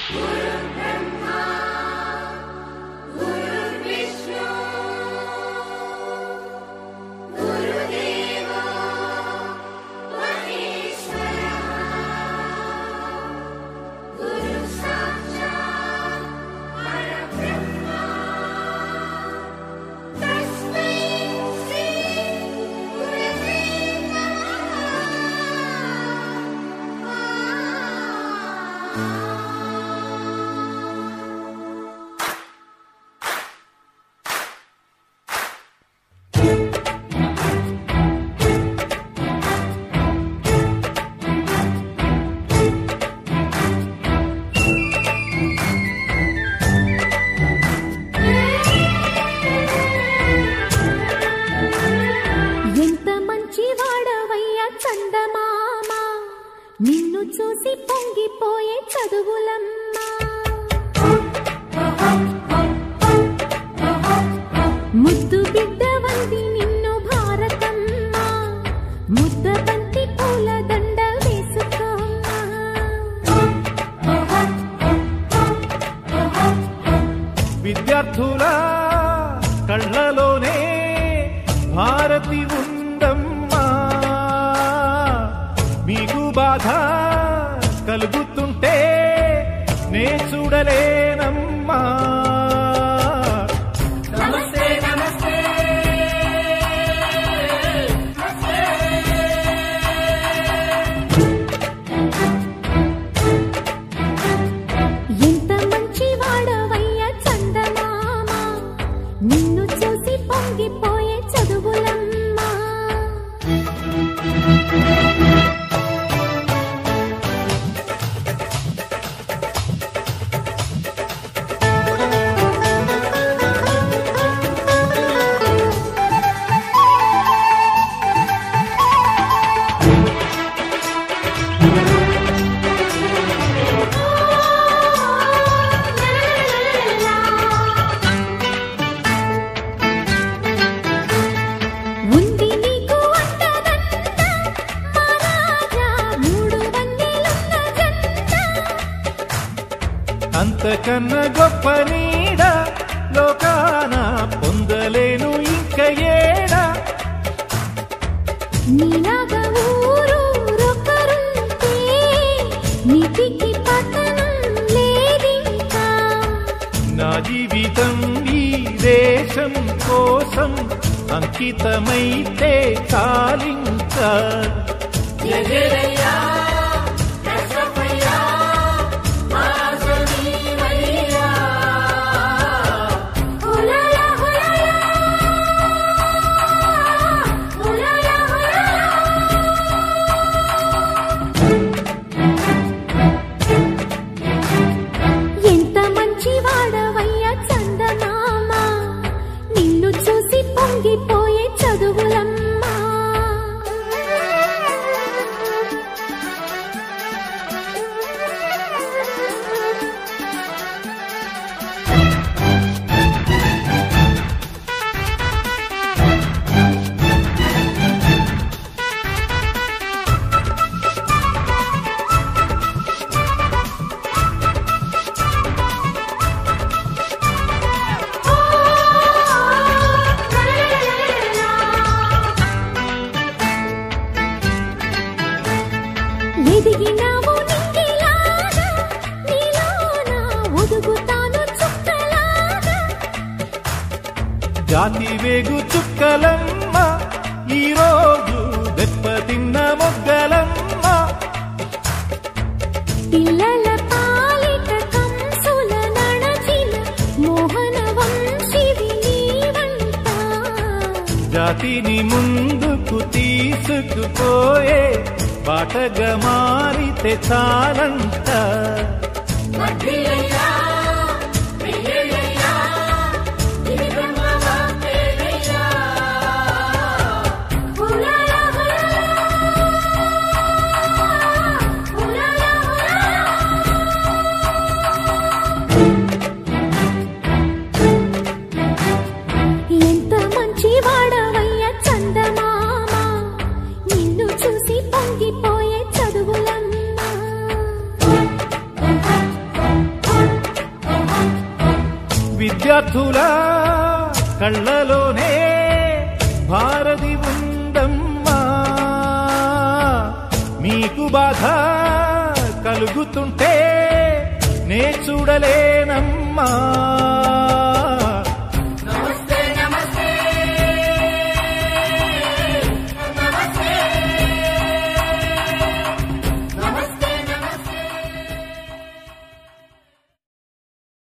ఎంత మంచి వాడవయ్యా చందమామ నిన్ను చూసి పొంగిపోయే చదువులమ్మా ముద్దు బిడ్డ వంది నిన్ను భారతమ్మ ముద్ద బంతి పూల దండ వేసుకోమ్మా విద్యార్థుల కళ్ళలోనే భారతి ఉందమ్మా మీకు బాధ కలుగుతుంటే నే చూడలేనమ్మా ఎంత మంచి వాడవయ్యా చందమామ నిన్ను చూసి పొంగిపోయే చదువులమ్మా ఉంది నీకు అంతదంత మహారాజా మూడు వందలున్న జంట అంతకన్నా గొప్ప నీడ లోకాన పొందలేను ఇంక ఏడా నీలాగా ఊరూరొకరుంటే నీతికి పతనం లేదింకా నా జీవితం ఈ దేశం కోసం అంకితమైతే చాలింకా హులాలా హులాలా హులాలా హులాలా ఎంత మంచి వాడవయ్యా చందమామ నిన్ను చూసి పొంగిపోయే చదువులమ్మా ఎదిగినావు నింగిలాగా నీలోన ఒదుగుతాను చుక్కలాగా జాతి వేగు చుక్కలమ్మ ఈరోజు దెబ్బతిన్న మొగ్గలమ్మ పిల్లల పాలిట కంసుల నడచిన మోహన వంశివి నీవంట జాతిని ముందుకు తీసుకుపోయే బాటగా మారితే చాలంట హులాలా హులాలా హులాలా హులాలా ఎంత మంచి వాడవయ్యా చందమామ నిన్ను చూసి పొంగిపోయే చదువులమ్మా విద్యార్థుల కళ్ళలోనే భారతి ఉందమ్మా మీకు బాధ కలుగుతుంటే నే చూడలేనమ్మా